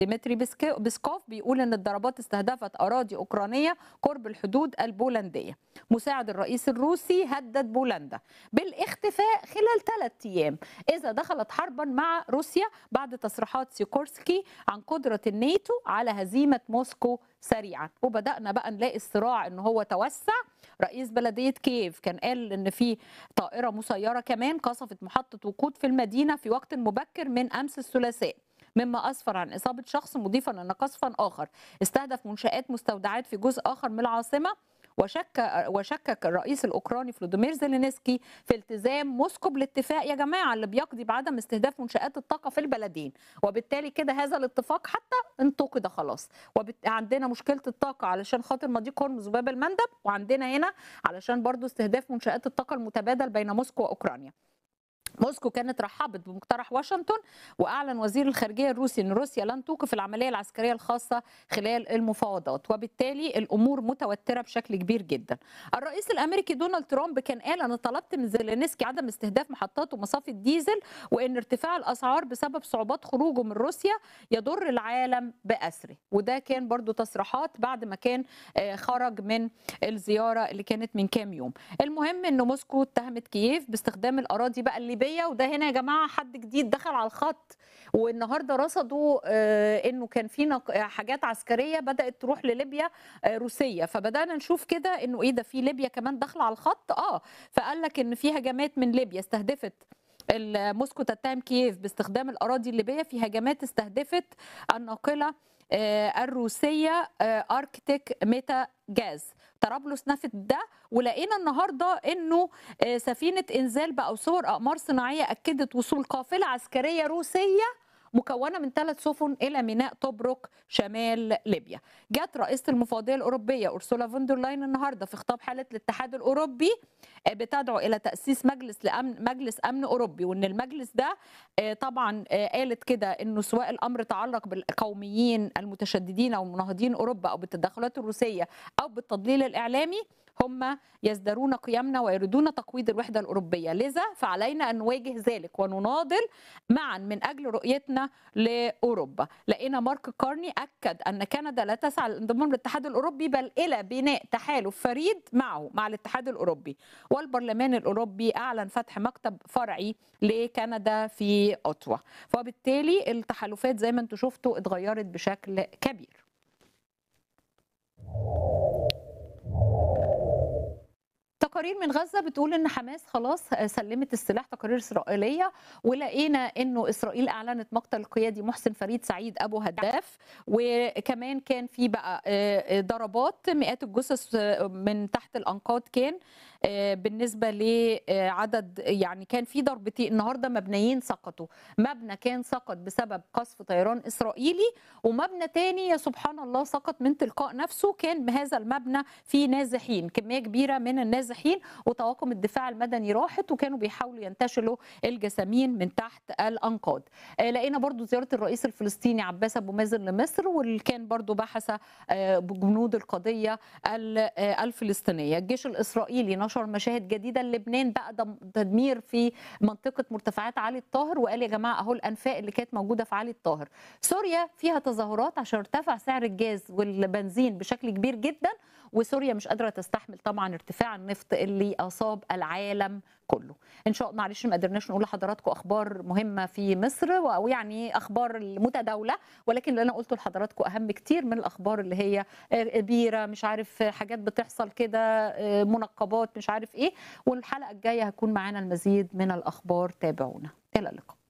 ديمتري بسك- بسكوف بيقول ان الضربات استهدفت اراضي اوكرانيه قرب الحدود البولنديه مساعد الرئيس الروسي هدد بولندا بالاختفاء خلال ثلاث ايام اذا دخلت حربا مع روسيا بعد تصريحات سيكورسكي عن قدره الناتو على هزيمه موسكو سريعا وبدانا بقى نلاقي الصراع ان هو توسع رئيس بلديه كييف كان قال ان في طائره مسيره كمان قصفت محطه وقود في المدينه في وقت مبكر من امس الثلاثاء مما اسفر عن اصابه شخص مضيفا ان قصفا اخر استهدف منشات مستودعات في جزء اخر من العاصمه وشك وشكك الرئيس الاوكراني فلوديمير زيلينسكي في التزام موسكو بالاتفاق يا جماعه اللي بيقضي بعدم استهداف منشات الطاقه في البلدين وبالتالي كده هذا الاتفاق حتى انتقد خلاص وبت... عندنا مشكله الطاقه علشان خاطر مضيق هرمز وباب المندب وعندنا هنا علشان برضو استهداف منشات الطاقه المتبادل بين موسكو واوكرانيا موسكو كانت رحبت بمقترح واشنطن واعلن وزير الخارجيه الروسي ان روسيا لن توقف العمليه العسكريه الخاصه خلال المفاوضات وبالتالي الامور متوتره بشكل كبير جدا. الرئيس الامريكي دونالد ترامب كان قال انا طلبت من زيلينسكي عدم استهداف محطات ومصافي الديزل وان ارتفاع الاسعار بسبب صعوبات خروجه من روسيا يضر العالم باسره وده كان برضو تصريحات بعد ما كان آه، خرج من الزياره اللي كانت من كام يوم. المهم ان موسكو اتهمت كييف باستخدام الاراضي بقى الليبيه وده هنا يا جماعه حد جديد دخل على الخط والنهارده رصدوا آه، انه كان في نق- حاجات عسكريه بدات تروح لليبيا آه، روسيه فبدانا نشوف كده انه ايه ده في ليبيا كمان داخله على الخط اه فقال لك ان في هجمات من ليبيا استهدفت ال- موسكو تتهم كييف باستخدام الاراضي الليبيه في هجمات استهدفت الناقله آه، الروسيه آه، اركتيك ميتا جاز طرابلس نفت ده ولقينا النهارده انه آه، سفينه انزال بقى وصور اقمار صناعيه اكدت وصول قافله عسكريه روسيه مكونه من ثلاث سفن الى ميناء طبرق شمال ليبيا. جت رئيسه المفوضيه الاوروبيه اورسولا فوندر لاين النهارده في خطاب حاله الاتحاد الاوروبي آه، بتدعو الى تاسيس مجلس لامن مجلس امن اوروبي وان المجلس ده آه، طبعا آه، قالت كده انه سواء الامر تعلق بالقوميين المتشددين او مناهضين اوروبا او بالتدخلات الروسيه او بالتضليل الاعلامي هم يزدرون قيمنا ويريدون تقويض الوحده الاوروبيه لذا فعلينا ان نواجه ذلك ونناضل معا من اجل رؤيتنا لاوروبا لقينا مارك كارني اكد ان كندا لا تسعى للانضمام للاتحاد الاوروبي بل الى بناء تحالف فريد معه مع الاتحاد الاوروبي والبرلمان الاوروبي اعلن فتح مكتب فرعي لكندا في اوتوا فبالتالي التحالفات زي ما انتم شفتوا اتغيرت بشكل كبير تقارير من غزه بتقول ان حماس خلاص سلمت السلاح تقارير اسرائيليه ولقينا انه اسرائيل اعلنت مقتل القيادي محسن فريد سعيد ابو هداف وكمان كان في بقى آه، ضربات مئات الجثث آه، من تحت الانقاض كان آه، بالنسبه لعدد يعني كان في ضربتين النهارده مبنيين سقطوا مبنى كان سقط بسبب قصف طيران اسرائيلي ومبنى تاني يا سبحان الله سقط من تلقاء نفسه كان بهذا المبنى في نازحين كميه كبيره من النازحين وطواقم الدفاع المدني راحت وكانوا بيحاولوا ينتشلوا الجسامين من تحت الانقاض آه، لقينا برضو زياره الرئيس الفلسطيني عباس ابو مازن لمصر واللي كان برضو بحث آه، بجنود القضيه ال- آه، الفلسطينيه الجيش الاسرائيلي نشر مشاهد جديده لبنان بقى دم- تدمير في منطقه مرتفعات علي الطاهر وقال يا جماعه اهو الانفاق اللي كانت موجوده في علي الطاهر سوريا فيها تظاهرات عشان ارتفع سعر الجاز والبنزين بشكل كبير جدا وسوريا مش قادره تستحمل طبعا ارتفاع النفط اللي اصاب العالم كله ان شاء الله معلش ما قدرناش نقول لحضراتكم اخبار مهمه في مصر او يعني اخبار المتداوله ولكن اللي انا قلته لحضراتكم اهم كتير من الاخبار اللي هي بيره مش عارف حاجات بتحصل كده منقبات مش عارف ايه والحلقه الجايه هيكون معانا المزيد من الاخبار تابعونا الى اللقاء